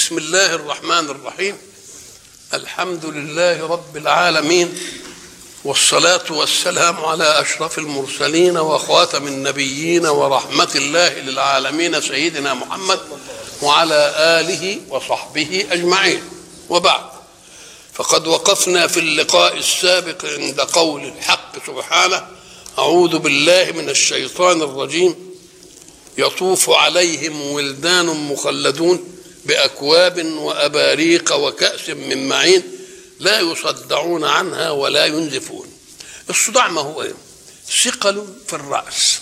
بسم الله الرحمن الرحيم الحمد لله رب العالمين والصلاة والسلام على أشرف المرسلين وخاتم النبيين ورحمة الله للعالمين سيدنا محمد وعلى آله وصحبه أجمعين وبعد فقد وقفنا في اللقاء السابق عند قول الحق سبحانه أعوذ بالله من الشيطان الرجيم يطوف عليهم ولدان مخلدون بأكواب وأباريق وكأس من معين لا يصدعون عنها ولا ينزفون الصداع ما هو ايه ثقل في الرأس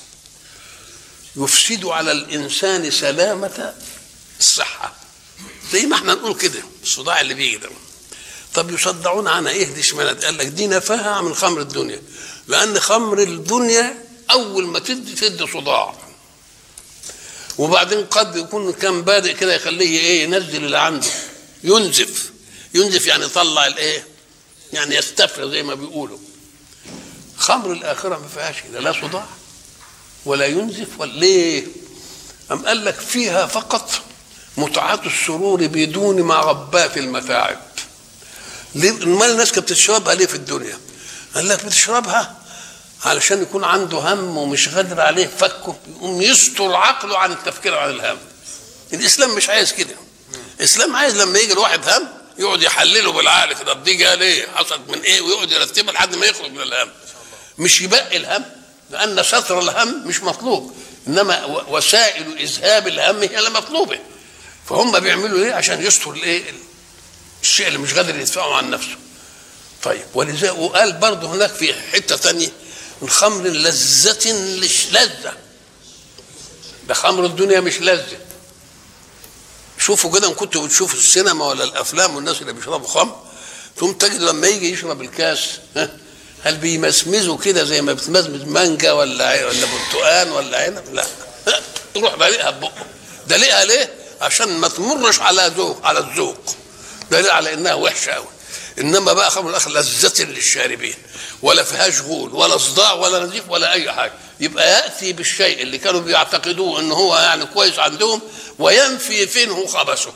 يفسد على الإنسان سلامة الصحة زي ما احنا نقول كده الصداع اللي بيجي ده طب يصدعون عنها ايه دي اشمعنى قال لك دي نفاها من خمر الدنيا لأن خمر الدنيا أول ما تدي تدي صداع وبعدين قد يكون كان بادئ كده يخليه ايه ينزل اللي عنده ينزف ينزف يعني يطلع الايه يعني يستفرغ زي ما بيقولوا خمر الاخره ما فيهاش كده لا صداع ولا ينزف ولا ليه أم قال لك فيها فقط متعة السرور بدون ما غبات المتاعب ليه امال الناس كانت بتشربها ليه في الدنيا قال لك بتشربها علشان يكون عنده هم ومش قادر عليه فكه يقوم يستر عقله عن التفكير عن الهم الاسلام مش عايز كده الاسلام عايز لما يجي الواحد هم يقعد يحلله بالعقل كده دي جايه ليه حصلت من ايه ويقعد يرتبها لحد ما يخرج من الهم مش يبقي الهم لان ستر الهم مش مطلوب انما وسائل اذهاب الهم هي اللي مطلوبه فهم بيعملوا ايه عشان يستر الايه الشيء اللي مش قادر يدفعه عن نفسه طيب ولذا وقال برضه هناك في حته ثانيه الخمر لذة مش لذة ده خمر الدنيا مش لذة شوفوا كده ان كنتوا بتشوفوا السينما ولا الافلام والناس اللي بيشربوا خمر ثم تجد لما يجي يشرب الكاس ها هل بيمسمزوا كده زي ما بتمزمز مانجا ولا ولا برتقان ولا عنب لا يروح دليقها ببقه دليقها ليه عشان ما تمرش على ذوق على الذوق دليل على انها وحشه قوي انما بقى خمر الاخر لذة للشاربين ولا فيهاش غول ولا صداع ولا نزيف ولا اي حاجه يبقى ياتي بالشيء اللي كانوا بيعتقدوه ان هو يعني كويس عندهم وينفي فينه خبثه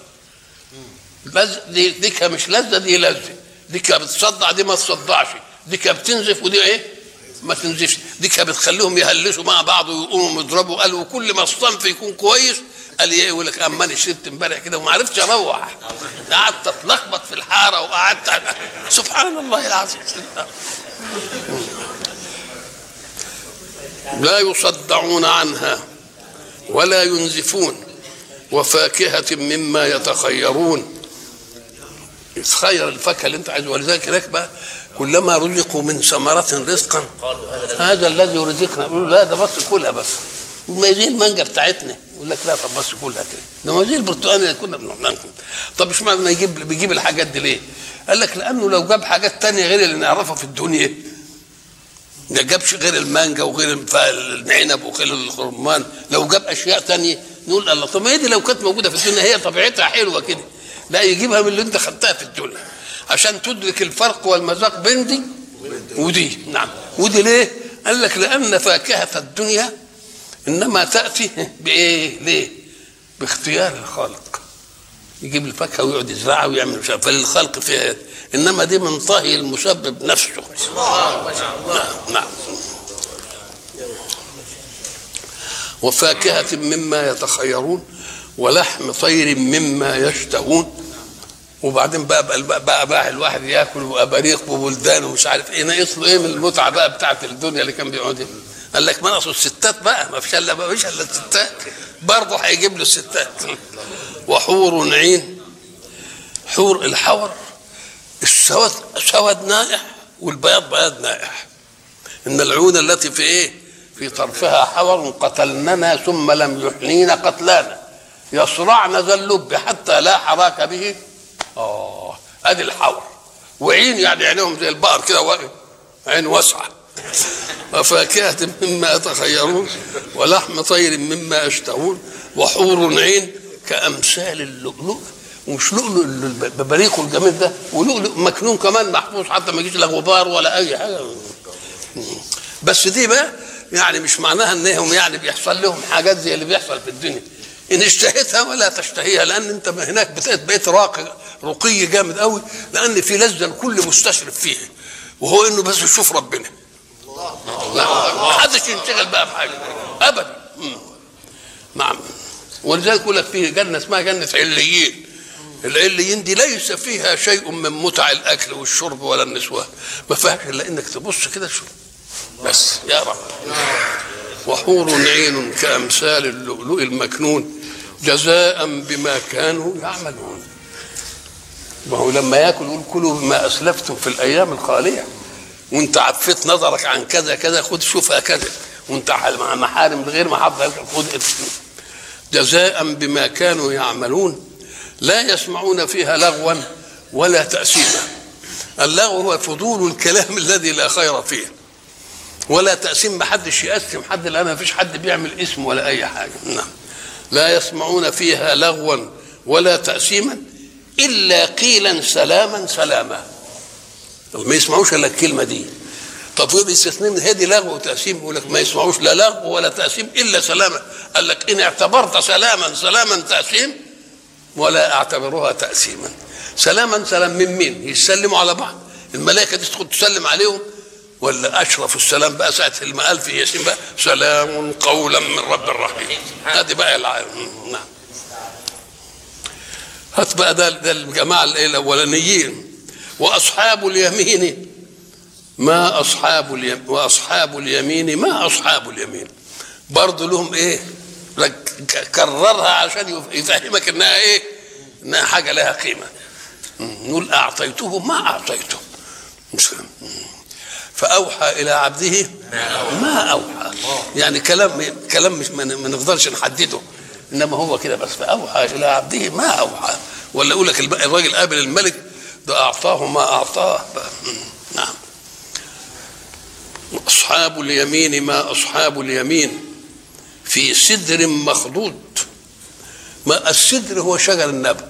دي ديك مش لذه دي لذه ديك بتصدع دي ما تصدعش ديك بتنزف ودي ايه ما تنزفش ديك بتخليهم يهلسوا مع بعض ويقوموا يضربوا قال وكل ما الصنف يكون كويس قال ايه يقول لك اما انا شربت امبارح كده وما عرفتش اروح قعدت اتلخبط في الحاره وقعدت سبحان الله العظيم لا يصدعون عنها ولا ينزفون وفاكهة مما يتخيرون تخير الفاكهة اللي انت عايزه ولذلك هناك بقى كلما رزقوا من ثمرة رزقا هذا الذي رزقنا يقولوا لا ده بس كلها بس ما زي المانجا بتاعتنا يقول لك لا طب بس كلها كده ده ما زي البرتقال اللي كنا بناكل طب مش معنى يجيب بيجيب الحاجات دي ليه؟ قال لك لانه لو جاب حاجات تانية غير اللي نعرفها في الدنيا ما جابش غير المانجا وغير العنب وغير الخرمان لو جاب اشياء تانية نقول الله طب ما هي دي لو كانت موجوده في الدنيا هي طبيعتها حلوه كده لا يجيبها من اللي انت خدتها في الدنيا عشان تدرك الفرق والمذاق بين دي ودي نعم ودي ليه؟ قال لك لان فاكهه الدنيا انما تاتي بايه؟ ليه؟ باختيار الخالق يجيب الفاكهه ويقعد يزرعها ويعمل مش عارف فللخلق فيها يد انما دي من طهي المسبب نفسه الله ما شاء الله نعم نعم وفاكهة مما يتخيرون ولحم طير مما يشتهون وبعدين بقى بقى, بقى, بقى, بقى الواحد ياكل واباريق وبلدان ومش عارف ايه ناقص له ايه من المتعه بقى بتاعت الدنيا اللي كان بيقعد قال لك ما ناقصه الستات بقى ما فيش الا ما فيش الا الستات برضه هيجيب له الستات وحور عين حور الحور السواد سواد نائح والبياض بياض نائح ان العيون التي في ايه في طرفها حور قتلننا ثم لم يحنينا قتلانا يصرعن ذا اللب حتى لا حراك به اه ادي الحور وعين يعني عينهم زي البقر كده واقف عين واسعه وفاكهة مما يتخيرون ولحم طير مما يشتهون وحور عين كأمثال اللؤلؤ ومش لؤلؤ الببريق الجميل ده ولؤلؤ مكنون كمان محفوظ حتى ما يجيش لا غبار ولا اي حاجه بس دي بقى يعني مش معناها انهم يعني بيحصل لهم حاجات زي اللي بيحصل في الدنيا ان اشتهيتها ولا تشتهيها لان انت هناك بقيت بقيت راقي رقي جامد قوي لان في لذه الكل مستشرف فيها وهو انه بس يشوف ربنا لا ما حدش ينشغل بقى بحاجه ابدا مم. نعم ولذلك يقول لك في جنه اسمها جنه عليين العليين دي ليس فيها شيء من متع الاكل والشرب ولا النسوان ما فيهاش الا انك تبص كده تشوف بس يا رب وحور عين كامثال اللؤلؤ المكنون جزاء بما كانوا يعملون ما هو لما ياكل يقول كلوا بما اسلفتم في الايام الخاليه وانت عفيت نظرك عن كذا كذا خد شوفها كذا وانت مع محارم غير محافظه خد جزاء بما كانوا يعملون لا يسمعون فيها لغوا ولا تأثيما اللغو هو فضول الكلام الذي لا خير فيه ولا تأثيم ما حدش يأثم حد الآن ما فيش حد بيعمل اسم ولا أي حاجة نعم لا يسمعون فيها لغوا ولا تأثيما إلا قيلا سلاما سلاما ما يسمعوش إلا الكلمة دي طب يبقى يستثني من هذه لغو وتأثيم يقول لك ما يسمعوش لا لغو ولا تأثيم إلا سلاما قال لك إن اعتبرت سلاما سلاما تأثيم ولا اعتبرها تأثيما سلاما سلام من مين يسلموا على بعض الملائكة دي تدخل تسلم عليهم ولا أشرف السلام بقى ساعة ما قال في ياسين بقى سلام قولا من رب الرحيم هذه بقى العالم نعم هات بقى ده, ده الجماعة الأولانيين وأصحاب اليمين ما أصحاب اليمين وأصحاب اليمين ما أصحاب اليمين برضه لهم إيه كررها عشان يفهمك انها ايه انها حاجه لها قيمه نقول اعطيته ما اعطيته مش فاوحى الى عبده ما اوحى يعني كلام كلام مش ما نقدرش نحدده انما هو كده بس فاوحى الى عبده ما اوحى ولا يقول لك الراجل قابل الملك ده اعطاه ما اعطاه نعم اصحاب اليمين ما اصحاب اليمين في سدر مخضود ما السدر هو شجر النبأ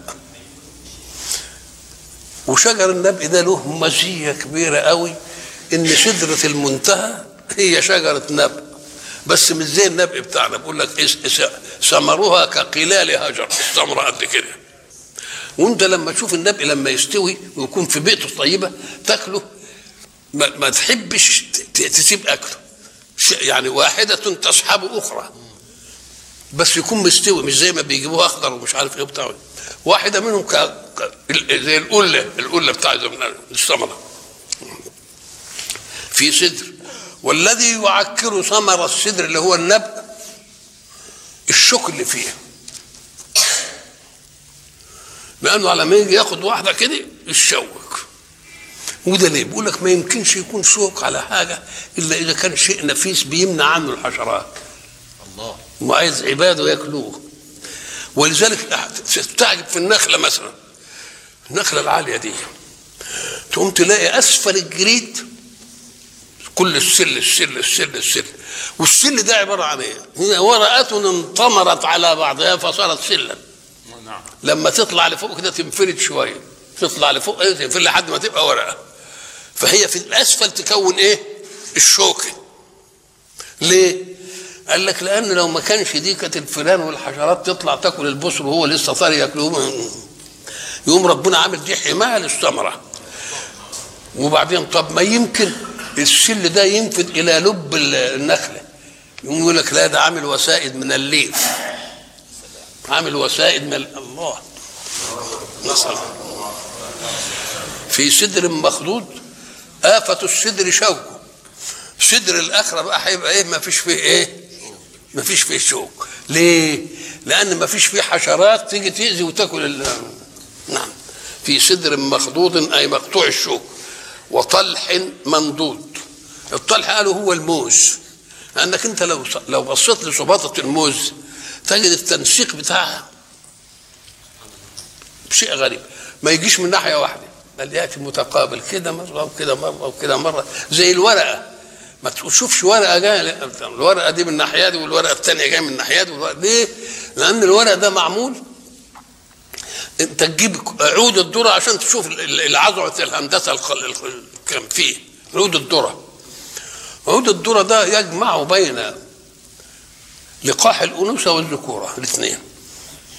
وشجر النبأ ده له مزية كبيرة قوي إن سدرة المنتهى هي شجرة نبأ بس مش زي النبأ بتاعنا بقول لك ثمرها كقلال هجر الثمرة قد كده وانت لما تشوف النبأ لما يستوي ويكون في بيئته الطيبة تاكله ما, ما تحبش تسيب اكله يعني واحدة تصحب أخرى بس يكون مستوي مش زي ما بيجيبوه أخضر ومش عارف إيه بتاعه واحدة منهم ك... زي القلة القلة بتاع الثمرة في سدر والذي يعكر ثمر السدر اللي هو النبأ الشوك اللي فيه لأنه على ما يجي ياخد واحدة كده يشوك وده ليه؟ بيقول لك ما يمكنش يكون شوك على حاجه الا اذا كان شيء نفيس بيمنع عنه الحشرات. الله وعايز عباده ياكلوه. ولذلك تستعجب في النخله مثلا النخله العاليه دي تقوم تلاقي اسفل الجريد كل السل السل السل السل والسل ده عباره عن ايه؟ هي ورقات انطمرت على بعضها فصارت سلا. نعم. لما تطلع لفوق كده تنفرد شويه تطلع لفوق ايه تنفرد لحد ما تبقى ورقه. فهي في الاسفل تكون ايه الشوكه ليه قال لك لان لو ما كانش دي كانت الفئران والحشرات تطلع تاكل البصر وهو لسه طري ياكلوه يقوم ربنا عامل دي حمايه للثمره وبعدين طب ما يمكن السل ده ينفذ الى لب النخله يقوم يقول لك لا ده عامل وسائد من الليف عامل وسائد من الله نسأل في سدر مخضود آفة السدر شوكه سدر الآخرة بقى هيبقى إيه ما فيش فيه إيه ما فيش فيه شوك ليه لأن ما فيش فيه حشرات تيجي تأذي وتاكل ال... نعم في سدر مخضود أي مقطوع الشوك وطلح منضود الطلح قالوا هو الموز لأنك أنت لو لو بصيت لصباطة الموز تجد التنسيق بتاعها شيء غريب ما يجيش من ناحية واحدة بل ياتي متقابل كده مره وكده مره وكده مره زي الورقه ما تشوفش ورقه جايه الورقه دي من الناحيه دي والورقه الثانيه جايه من الناحيه دي ليه؟ لان الورق ده معمول انت تجيب عود الذره عشان تشوف العذره الهندسه كان فيه عود الذره عود الذره ده يجمع بين لقاح الانوثه والذكوره الاثنين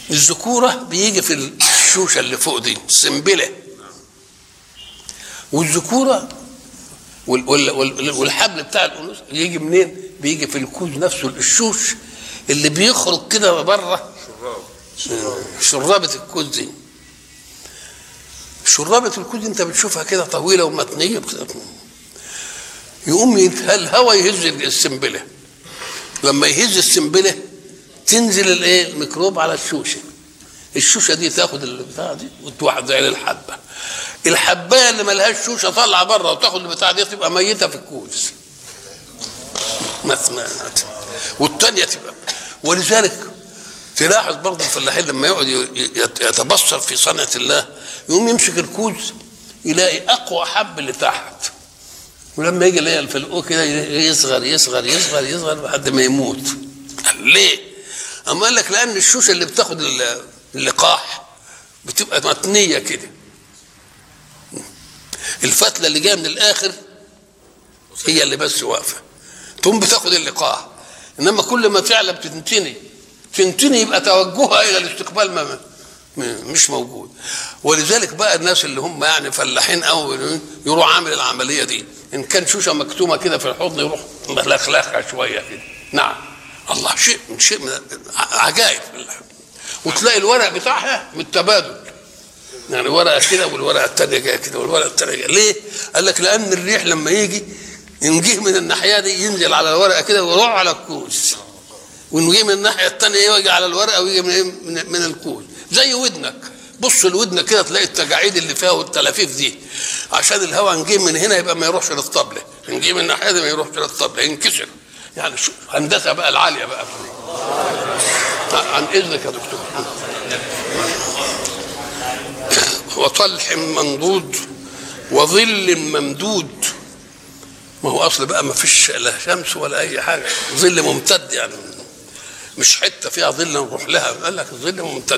الذكوره بيجي في الشوشه اللي فوق دي السنبله والذكوره وال- وال- وال- والحبل بتاع الانوثه يجي منين؟ بيجي في الكوز نفسه الشوش اللي بيخرج كده بره شرابة الكوز دي شرابة الكوز دي انت بتشوفها كده طويلة ومتنية كده يقوم يت- الهواء يهز السنبلة لما يهز السنبلة تنزل الايه الميكروب على الشوشة الشوشة دي تاخد البتاع دي وتوحد على الحبة الحباية اللي ملهاش شوشة طالعة بره وتاخد البتاع دي تبقى ميتة في الكوز مثنى والتانية تبقى ولذلك تلاحظ برضه الفلاحين لما يقعد ي- يت- يتبصر في صنعة الله يقوم يمسك الكوز يلاقي أقوى حب اللي تحت ولما يجي يلاقي الفلقوه كده يصغر يصغر يصغر يصغر لحد ما يموت ليه؟ أما قال لك لأن الشوشة اللي بتاخد ال- اللقاح بتبقى متنية كده الفتلة اللي جاية من الآخر هي اللي بس واقفة تقوم بتاخد اللقاح إنما كل ما تعلى بتنتني تنتني يبقى توجهها إلى الاستقبال ما ما- مش موجود ولذلك بقى الناس اللي هم يعني فلاحين او يروح عامل العمليه دي ان كان شوشه مكتومه كده في الحضن يروح ملخلخها شويه كده نعم الله شيء من شيء من عجائب وتلاقي الورق بتاعها بالتبادل يعني ورقه كده والورقه الثانيه جايه كده والورقه الثانيه جايه ليه؟ قال لك لان الريح لما يجي ينجيه من الناحيه دي ينزل على الورقه كده ويروح على الكوز ونجي من الناحيه الثانيه يجي على الورقه ويجي من إيه؟ من, من الكوز زي ودنك بص لودنك كده تلاقي التجاعيد اللي فيها والتلافيف دي عشان الهواء نجي من هنا يبقى ما يروحش للطبله نجي من الناحيه دي ما يروحش للطبله ينكسر يعني شو هندسه بقى العاليه بقى عن اذنك يا دكتور وطلح منضود وظل ممدود ما هو اصل بقى ما فيش لا شمس ولا اي حاجه ظل ممتد يعني مش حته فيها ظل نروح لها قال لك الظل ممتد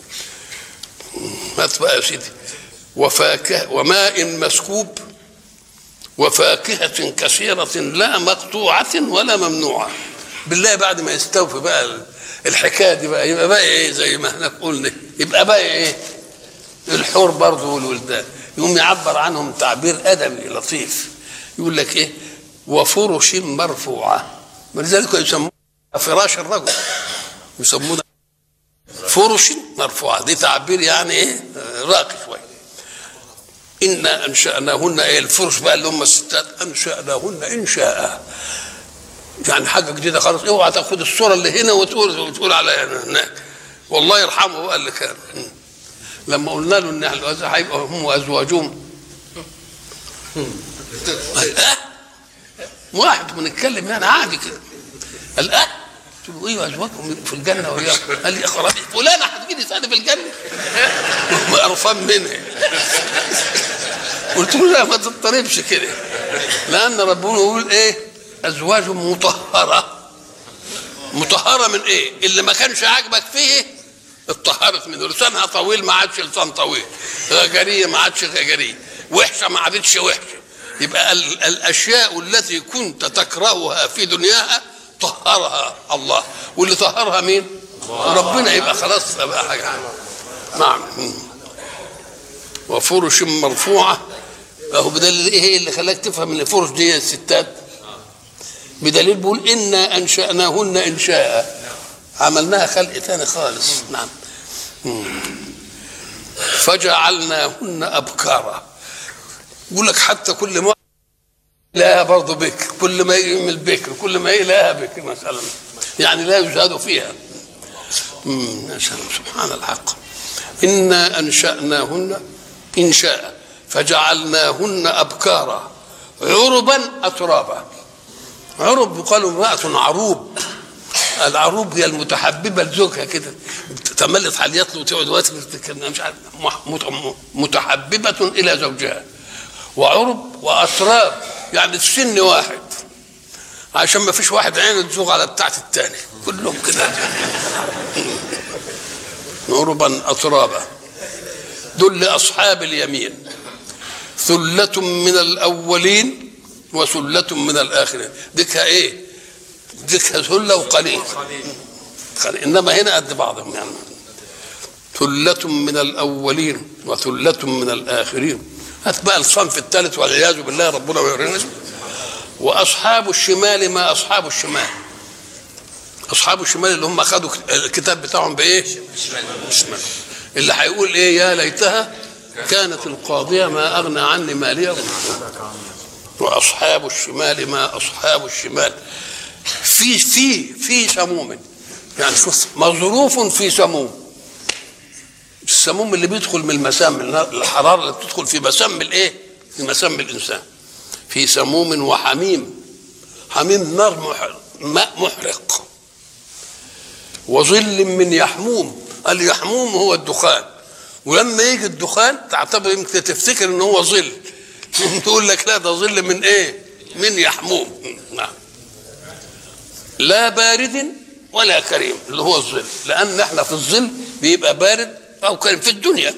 هات بقى يا سيدي وفاكهه وماء مسكوب وفاكهة كثيرة لا مقطوعة ولا ممنوعة بالله بعد ما يستوفي بقى الحكاية دي بقى يبقى بقى ايه زي ما احنا قلنا يبقى بقى ايه الحور برضه والولدان يقوم يعبر عنهم تعبير ادبي لطيف يقول لك ايه وفرش مرفوعه ولذلك يسمون فراش الرجل يسمون فرش مرفوعه دي تعبير يعني ايه راقي شويه إنا أنشأناهن إيه الفرش بقى اللي هم الستات أنشأناهن إنشاء يعني حاجة جديدة خالص اوعى تاخد الصورة اللي هنا وتقول وتقول على هناك والله يرحمه بقى اللي كان لما قلنا له ان الوزع هيبقى هم وازواجهم قال اه واحد بنتكلم يعني عادي كده قال اه قلت له ايه وازواجهم في الجنه وياهم قال لي يا خرابي فلانه هتجي لي ثاني في الجنه قرفان منها قلت له لا ما تضطربش كده لان ربنا يقول ايه ازواج مطهره مطهره من ايه اللي ما كانش عاجبك فيه اتطهرت منه لسانها طويل ما عادش لسان طويل غجريه ما عادش غجريه وحشه ما عادتش وحشه يبقى ال- الاشياء التي كنت تكرهها في دنياها طهرها الله واللي طهرها مين ربنا يبقى خلاص بقى حاجه نعم وفرش مرفوعه اهو بدليل ايه اللي خلاك تفهم ان الفرش دي الستات بدليل بيقول انا انشاناهن انشاء عملناها خلق ثاني خالص نعم مم. فجعلناهن ابكارا يقول لك حتى كل ما لها برضه بكر كل ما يعمل بكر كل ما لها بكر مثلا يعني لا يزاد فيها مم. يا سلام سبحان الحق إنا أنشأناهن إنشاء فجعلناهن أبكارا عربا أترابا عرب يقال امرأة عروب العروب هي المتحببة لزوجها كده تملت حاليات له وتقعد وقت مش عارف مت- متحببة إلى زوجها وعرب وأتراب يعني السن واحد عشان ما فيش واحد عينه تزوغ على بتاعت التاني كلهم كده عربا أترابا دول لأصحاب اليمين ثلة من الأولين وثلة من الآخرين ديكها إيه ديكها ثلة وقليل قليل. إنما هنا قد بعضهم يعني ثلة من الأولين وثلة من الآخرين هات بقى الصنف الثالث والعياذ بالله ربنا ويورينا وأصحاب الشمال ما أصحاب الشمال أصحاب الشمال اللي هم أخذوا الكتاب بتاعهم بإيه؟ بالشمال اللي هيقول إيه يا ليتها كانت القاضية ما أغنى عني مالية وأصحاب الشمال ما أصحاب الشمال في في في سموم يعني شوف مظروف في سموم السموم اللي بيدخل من المسام من الحراره اللي بتدخل في مسام الايه؟ في مسام الانسان في سموم وحميم حميم نار محرق ماء محرق وظل من يحموم اليحموم هو الدخان ولما يجي الدخان تعتبر يمكن تفتكر ان هو ظل تقول لك لا ده ظل من ايه؟ من يحموم نعم لا بارد ولا كريم اللي هو الظل لان احنا في الظل بيبقى بارد او كريم في الدنيا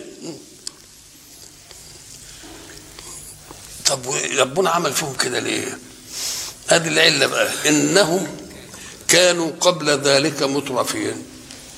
طب ربنا عمل فيهم كده ليه هذه العله بقى انهم كانوا قبل ذلك مترفين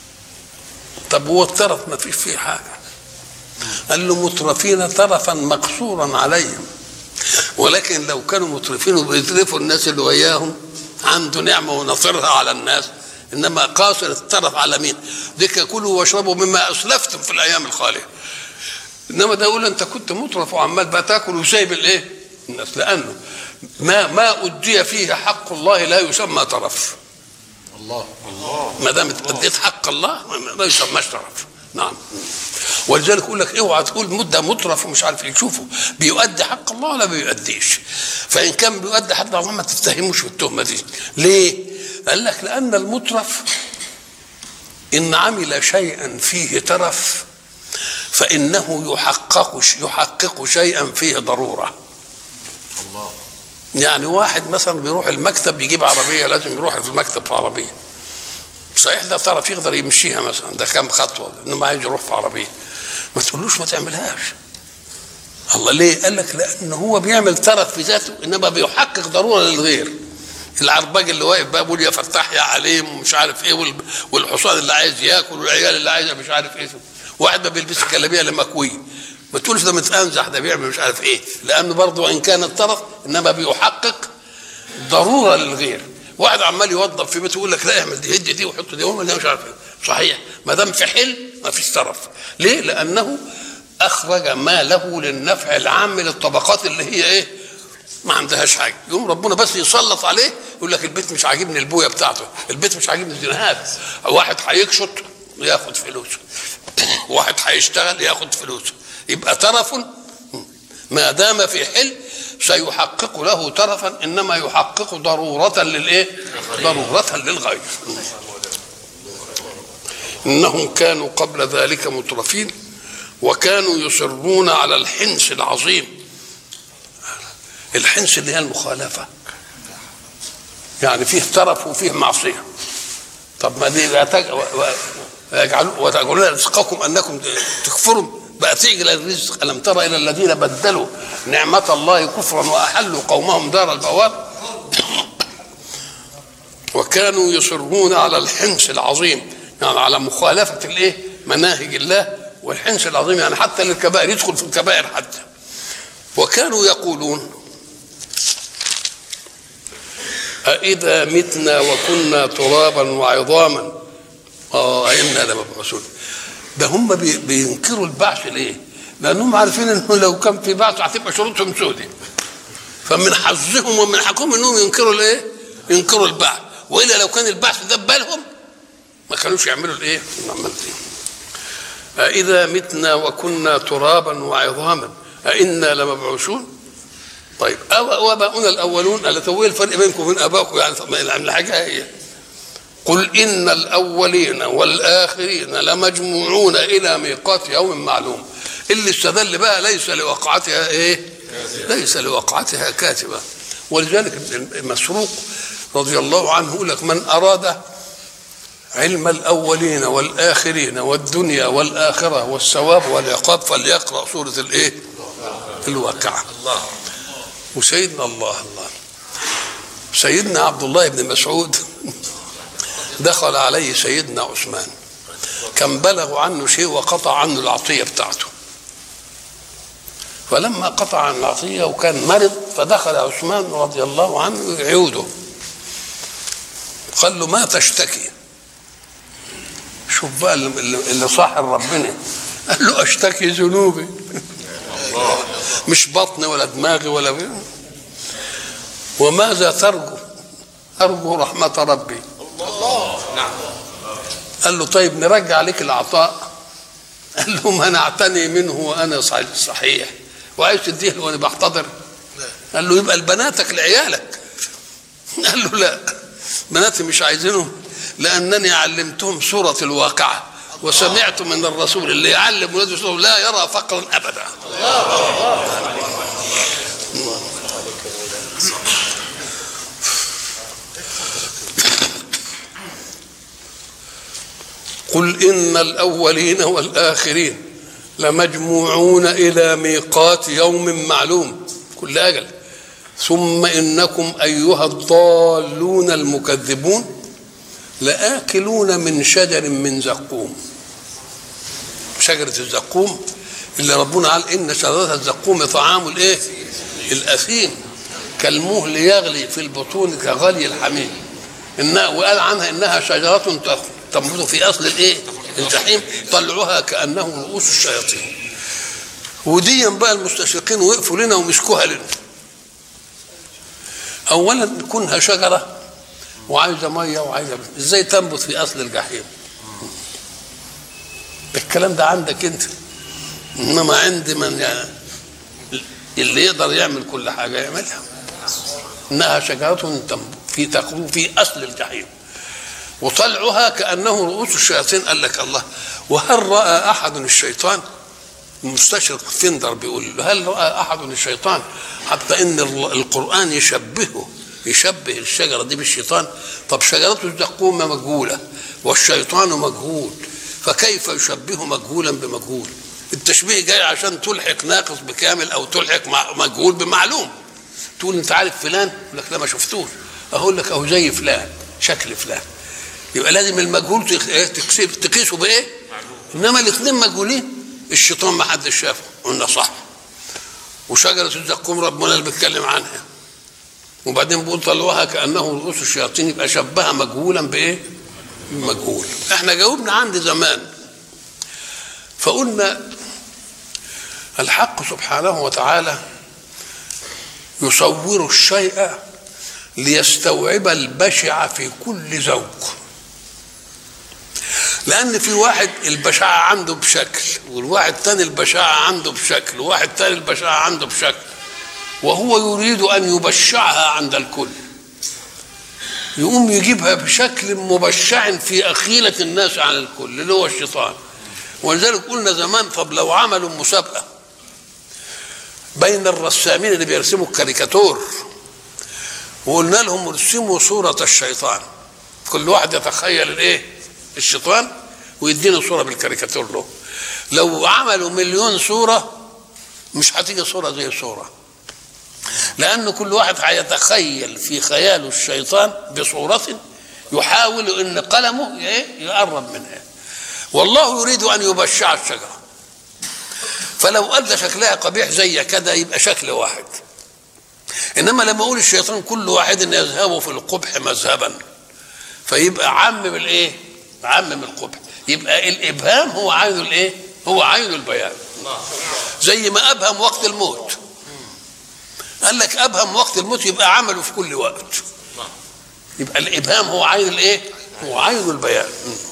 طب هو الترف ما فيش فيه حاجه قال له مترفين ترفا مقصورا عليهم ولكن لو كانوا مترفين وبيترفوا الناس اللي وياهم عنده نعمه ونصرها على الناس انما قاصر الترف على مين؟ ذيك كلوا واشربوا مما اسلفتم في الايام الخاليه انما ده يقول انت كنت مترف وعمال بقى تاكل وسايب الايه؟ الناس لانه ما ما ادي فيه حق الله لا يسمى ترف الله الله ما دام اديت حق الله ما يسماش ترف نعم ولذلك يقول لك اوعى تقول مده مترف ومش عارف ايه شوفوا بيؤدي حق الله ولا بيؤديش فان كان بيؤدي حق الله ما تتهموش في التهمه دي ليه؟ قال لك لان المترف ان عمل شيئا فيه ترف فانه يحقق يحقق شيئا فيه ضروره الله يعني واحد مثلا بيروح المكتب يجيب عربيه لازم يروح في المكتب في عربيه صحيح ده طرف يقدر يمشيها مثلا ده كام خطوه انما عايز يروح في عربيه ما تقولوش ما تعملهاش الله ليه؟ قال لك لان هو بيعمل ترف في ذاته انما بيحقق ضروره للغير العرباج اللي واقف بقى بيقول يا فتاح يا عليم ومش عارف ايه وال- والحصان اللي عايز ياكل والعيال اللي عايزه مش عارف ايه واحد ما بيلبس جلابيه الا مكويه ما تقولش ده متأنزح ده بيعمل مش عارف ايه لانه برضه وان كان الطرف انما بيحقق ضروره للغير واحد عمال يوظف في بيته يقول لك لا اعمل دي هدي دي وحط دي وما مش عارف ايه صحيح ما دام في حل ما فيش طرف ليه؟ لانه اخرج ما له للنفع العام للطبقات اللي هي ايه؟ ما عندهاش حاجه يقوم ربنا بس يسلط عليه يقول لك البيت مش عاجبني البويه بتاعته البيت مش عاجبني الزنهات واحد هيكشط ياخد فلوسه واحد هيشتغل ياخد فلوسه يبقى ترف ما دام في حل سيحقق له ترفا انما يحقق ضروره للايه؟ ضروره للغير انهم كانوا قبل ذلك مترفين وكانوا يصرون على الحنس العظيم الحنس اللي هي المخالفه يعني فيه ترف وفيه معصيه طب ما دي لا تج... و... و... ويجعلوا وتجعلون رزقكم انكم تكفروا بقى تعجل الرزق الم تر الى الذين بدلوا نعمه الله كفرا واحلوا قومهم دار البوار وكانوا يصرون على الحنس العظيم يعني على مخالفه الايه مناهج الله والحنس العظيم يعني حتى للكبائر يدخل في الكبائر حتى وكانوا يقولون أإذا متنا وكنا ترابا وعظاما اه إنا لمبعوثون ده هم بي- بينكروا البعث ليه؟ لأنهم عارفين إنه لو كان في بعث هتبقى شروطهم سودة فمن حظهم ومن حقهم إنهم ينكروا الإيه؟ ينكروا البعث وإلا لو كان البعث ده ببالهم ما كانوش يعملوا الإيه؟ العمل دي أإذا متنا وكنا ترابا وعظاما أإنا لمبعوثون طيب أو واباؤنا الاولون قال طب ايه الفرق بينكم وبين ابائكم يعني طب ما الحاجه هي قل ان الاولين والاخرين لمجموعون الى ميقات يوم معلوم اللي استدل بقى ليس لوقعتها ايه ليس لوقعتها كاتبه ولذلك مسروق رضي الله عنه يقول لك من اراد علم الاولين والاخرين والدنيا والاخره والثواب والعقاب فليقرا سوره الايه الواقعه الله وسيدنا الله الله سيدنا عبد الله بن مسعود دخل عليه سيدنا عثمان كان بلغوا عنه شيء وقطع عنه العطيه بتاعته فلما قطع عن العطيه وكان مرض فدخل عثمان رضي الله عنه يعوده قال له ما تشتكي شوف بقى اللي اللي صاحب ربنا قال له اشتكي ذنوبي مش بطني ولا دماغي ولا بي. وماذا ترجو ارجو رحمه ربي قال له طيب نرجع لك العطاء قال له منعتني منه وانا صحيح وعايز تديه وانا بحتضر قال له يبقى لبناتك لعيالك قال له لا بناتي مش عايزينهم لانني علمتهم سوره الواقعه وسمعت من الرسول اللي يعلم ولاده سوره لا يرى فقرا ابدا قل ان الاولين والاخرين لمجموعون الى ميقات يوم معلوم كل اجل ثم انكم ايها الضالون المكذبون لاكلون من شجر من زقوم شجره الزقوم اللي ربنا قال ان شجره الزقوم طعام الايه الاثيم كالمهل يغلي في البطون كغلي الحميم إنها وقال عنها انها شجره تنبت في اصل الايه الجحيم طلعوها كانه رؤوس الشياطين وديا بقى المستشرقين وقفوا لنا ومسكوها لنا اولا كونها شجره وعايزه ميه وعايزه ازاي تنبت في اصل الجحيم الكلام ده عندك انت انما عند من يعني اللي يقدر يعمل كل حاجه يعملها انها شجره تنبت في تقوم في اصل الجحيم وطلعها كانه رؤوس الشياطين قال لك الله وهل راى احد الشيطان المستشرق فندر بيقول له هل راى احد الشيطان حتى ان القران يشبهه يشبه الشجره دي بالشيطان طب شجره الزقوم مجهوله والشيطان مجهول فكيف يشبه مجهولا بمجهول التشبيه جاي عشان تلحق ناقص بكامل او تلحق مجهول بمعلوم تقول انت عارف فلان يقول لك لا ما شفتوش اقول لك اهو زي فلان شكل فلان يبقى لازم المجهول تقيسه بايه؟ انما الاثنين مجهولين الشيطان ما حدش شافه قلنا صح وشجره الزقوم ربنا اللي بيتكلم عنها وبعدين بيقول طلعوها كانه رؤوس الشياطين يبقى شبهها مجهولا بايه؟ مجهول احنا جاوبنا عند زمان فقلنا الحق سبحانه وتعالى يصور الشيء ليستوعب البشع في كل ذوق لان في واحد البشاعه عنده بشكل والواحد تاني البشاعه عنده بشكل وواحد تاني البشاعه عنده بشكل وهو يريد ان يبشعها عند الكل يقوم يجيبها بشكل مبشع في أخيلة الناس عن الكل اللي هو الشيطان ولذلك قلنا زمان طب لو عملوا مسابقة بين الرسامين اللي بيرسموا الكاريكاتور وقلنا لهم ارسموا صورة الشيطان كل واحد يتخيل الايه الشيطان ويدينا صورة بالكاريكاتور له لو عملوا مليون صورة مش هتيجي صورة زي صورة لأن كل واحد هيتخيل في خياله الشيطان بصورة يحاول أن قلمه يقرب منها والله يريد أن يبشع الشجرة فلو قال شكلها قبيح زي كده يبقى شكل واحد إنما لما أقول الشيطان كل واحد يذهب في القبح مذهبا فيبقى عمم الإيه؟ عمم القبح يبقى الإبهام هو عين الإيه؟ هو عين البيان زي ما أبهم وقت الموت قال لك ابهم وقت الموت يبقى عمله في كل وقت يبقى الابهام هو عين الايه هو عين البيان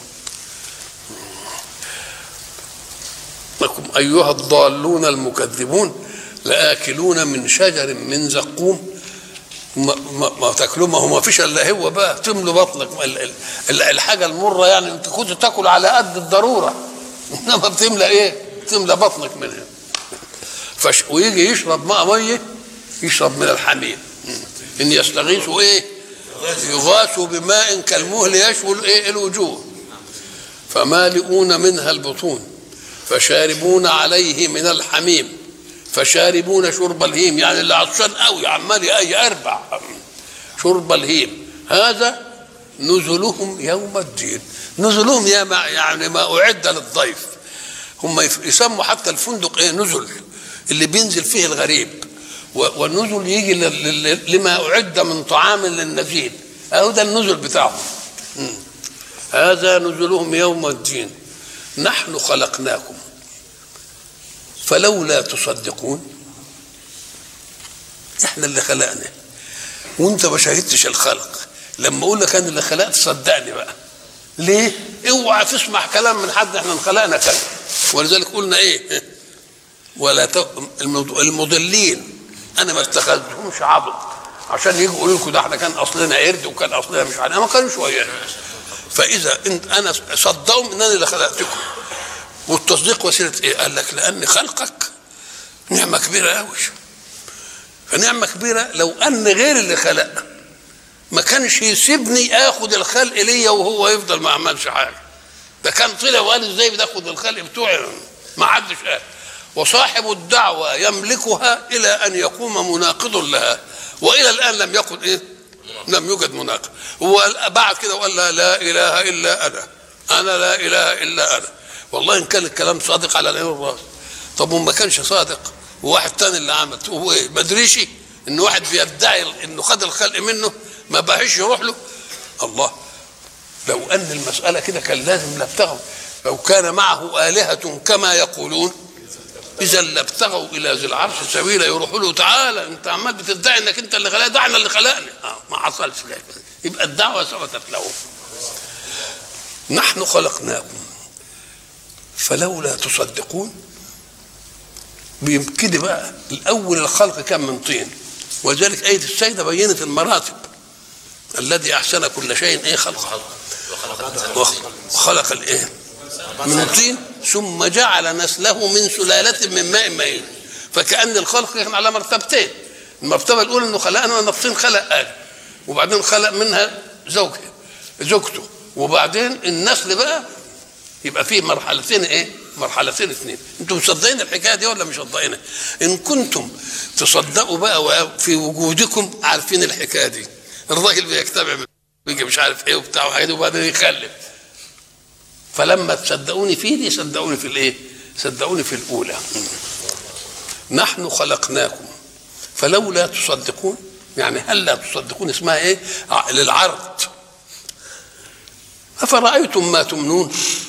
لكم ايها الضالون المكذبون لاكلون من شجر من زقوم ما, ما, ما تاكلوه ما هو ما فيش الا هو بقى تملوا بطنك الحاجه المره يعني انت كنت تاكل على قد الضروره انما بتملى ايه؟ بتملى بطنك منها فش ويجي يشرب ماء ميه يشرب من الحميم ان يستغيثوا ايه يغاثوا بماء كالمهل يشوي ايه الوجوه فمالئون منها البطون فشاربون عليه من الحميم فشاربون شرب الهيم يعني اللي عطشان قوي عمال اي اربع شرب الهيم هذا نزلهم يوم الدين نزلهم يا ما يعني ما أعد للضيف هم يف- يسموا حتى الفندق ايه نزل اللي بينزل فيه الغريب و- والنزل يجي ل- ل- لما أعد من طعام للنزيل أهو ده النزل بتاعهم مم. هذا نزلهم يوم الدين نحن خلقناكم فلولا تصدقون احنا اللي خلقنا وانت ما شاهدتش الخلق لما اقول لك انا اللي خلقت صدقني بقى ليه اوعى تسمع كلام من حد احنا خلقنا كذا ولذلك قلنا ايه ولا ت... المض- المضلين انا ما اتخذتهمش عبد عشان يجوا يقولوا لكم ده احنا كان اصلنا قرد وكان اصلنا مش عارف ما كانوش ويانا فاذا انت انا صدقهم ان انا اللي خلقتكم والتصديق وسيله ايه؟ قال لك لان خلقك نعمه كبيره قوي فنعمه كبيره لو ان غير اللي خلق ما كانش يسيبني اخد الخلق ليا وهو يفضل ما عملش حاجه ده كان طلع وقال ازاي بتاخد الخلق بتوعي ما حدش قال وصاحب الدعوة يملكها إلى أن يقوم مناقض لها وإلى الآن لم يكن إيه؟ لم يوجد مناقض هو بعد كده وقال لا, لا إله إلا أنا أنا لا إله إلا أنا والله إن كان الكلام صادق على العين والراس طب وما كانش صادق وواحد تاني اللي عمل هو إيه؟ ما ادريش إن واحد بيدعي إنه خد الخلق منه ما بقاش يروح له الله لو ان المساله كده كان لازم لابتغوا لو كان معه الهه كما يقولون اذا لابتغوا الى ذي العرش سبيلا يروحوا له تعالى انت عمال بتدعي انك انت اللي خلقنا ده احنا اللي خلقنا آه ما حصلش كده يبقى الدعوه ثبتت له نحن خلقناكم فلولا تصدقون بيبتدي بقى الاول الخلق كان من طين ولذلك ايه السيده بينت المراتب الذي احسن كل شيء ايه خلقه وخلق الايه من طين ثم جعل نسله من سلالة من ماء مهين فكأن الخلق كان على مرتبتين المرتبة الأولى أنه خلقنا من الطين خلق آدم وبعدين خلق منها زوجها زوجته وبعدين النسل بقى يبقى فيه مرحلتين ايه؟ مرحلتين اثنين انتم مصدقين الحكايه دي ولا مش مصدقينها؟ ان كنتم تصدقوا بقى في وجودكم عارفين الحكايه دي الراجل بيجتمع بيجي مش عارف ايه وبتاع وحاجات وبعدين يخلف فلما تصدقوني في دي صدقوني في الايه؟ صدقوني في الاولى نحن خلقناكم فلولا تصدقون يعني هل لا تصدقون اسمها ايه؟ للعرض أفرأيتم ما تمنون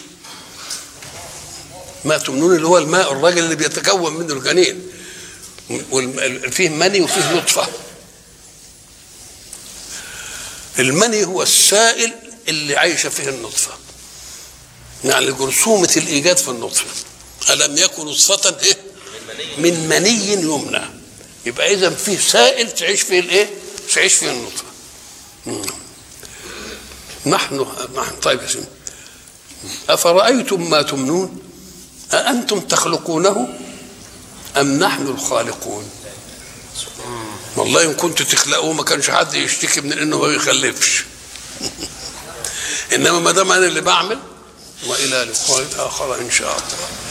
ما تمنون اللي هو الماء الراجل اللي بيتكون منه الجنين فيه مني وفيه نطفة المني هو السائل اللي عايشة فيه النطفة يعني جرثومة الإيجاد في النطفة ألم يكن نطفة إيه؟ من مني يمنى يبقى إذا فيه سائل تعيش فيه الإيه؟ تعيش فيه النطفة مم. نحن طيب يا سيدي أفرأيتم ما تمنون أأنتم تخلقونه أم نحن الخالقون والله إن كنت تخلقوه ما كانش حد يشتكي من إنه ما بيخلفش إنما ما دام أنا اللي بعمل وإلى لقاء آخر إن شاء الله